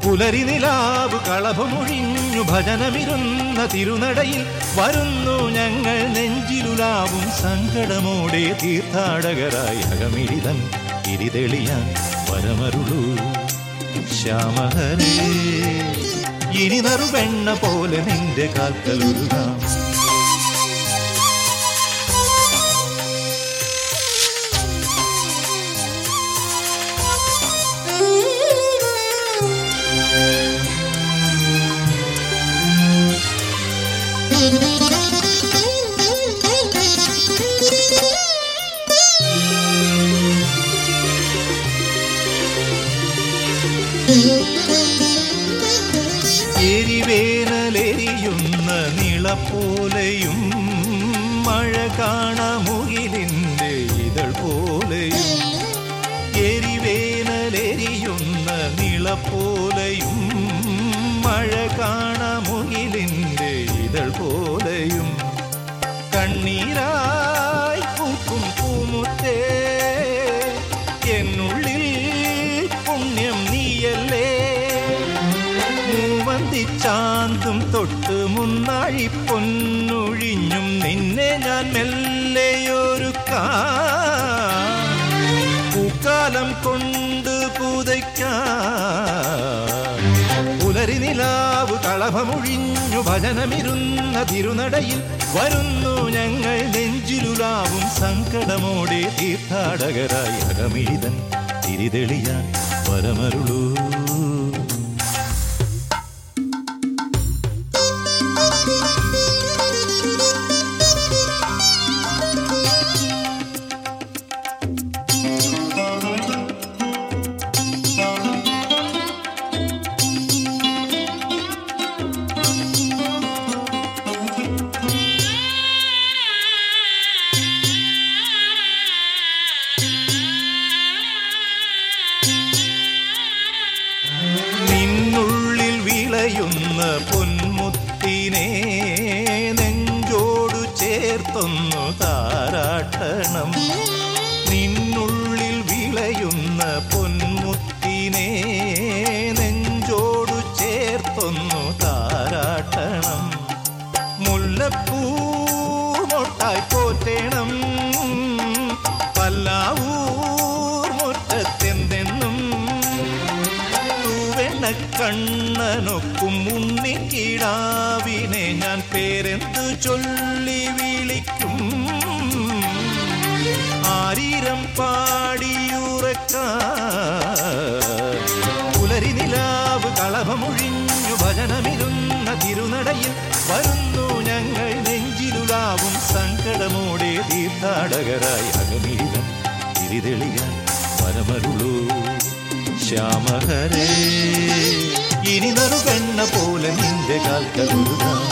പുലരി നിലാവ് കളഭമൊഴിഞ്ഞു ഭജനമിരുന്ന തിരുനടയിൽ വരുന്നു ഞങ്ങൾ നെഞ്ചിലുലാവും സങ്കടമോടെ തീർത്ഥാടകരായി അകമിഴിതൻ ഇരിതെളിയാൻ വരമരുളൂ ശ്യാമഹരേ ഇനി നറുവെണ്ണ പോലെ നിന്റെ കാൽക്കലുരുകാം എരിവേനലെരിയുന്ന നിളപ്പോലെയും മഴ കാണമുകിലിൻ്റെ ഇതൾ പോലെയും എരിവേനലെരിയുന്ന നിളപ്പോലെയും മഴ കാണമുകിലിൻ്റെ ഇതൾ പോലെയും കണ്ണീരായി പൂക്കും പൂമുത്തേ എന്നുള്ളിൽ പുണ്യം നീയല്ലേ മൂവന്തിച്ചാന്തും തൊട്ട് മുന്നാഴി പൊന്നൊഴിഞ്ഞും നിന്നെ ഞാൻ മെല്ലെയൊരുക്കാം പൂക്കാലം കൊണ്ട് പുതയ്ക്കാം പുലരി നിലാവ് കളഭമൊഴിഞ്ഞു ഭജനമിരുന്ന തിരുനടയിൽ വരുന്നു ഞങ്ങൾ നെഞ്ചിലുലാവും സങ്കടമോടെ തീർത്ഥാടകരായി അകമിഴിതൻ തിരിതെളിയാൻ വരമരുളൂ നിന്നുള്ളിൽ വിളയുന്ന പൊന്മുത്തിനെ നെഞ്ചോടു ചേർത്തൊന്നു താരാട്ടണം നിന്നുള്ളിൽ വിളയുന്ന പൊന്മുത്തിനെ നെഞ്ചോടു ചേർത്തൊന്നു താരാട്ടണം മുല്ലപ്പൂ മൊട്ടായി പോറ്റേണം പല്ലാവൂർ മുറ്റത്തെന്തെന്നും തൂവെണ്ണ കണ്ണനൊക്കും ഉണ്ണിക്കിടാവിനെ ഞാൻ പേരെന്തു ചൊല്ലി വിളിക്കും ആരീരം പാടിയുറക്കാൻ പുലരി നിലാവ് കളഭമൊഴിഞ്ഞു ഭജനമിരുന്ന തിരുനടയിൽ വരുന്നു ഞങ്ങൾ നെഞ്ചിലുലാവും സങ്കടമോടെ തീർത്ഥാടകരായി അകമീതം തിരിതെളിയാൻ വരമരുളൂ ശ്യാമഹരേ ഇനി നറുകണ്ണ പോലെ നിന്റെ കാൽക്കലുരുകാം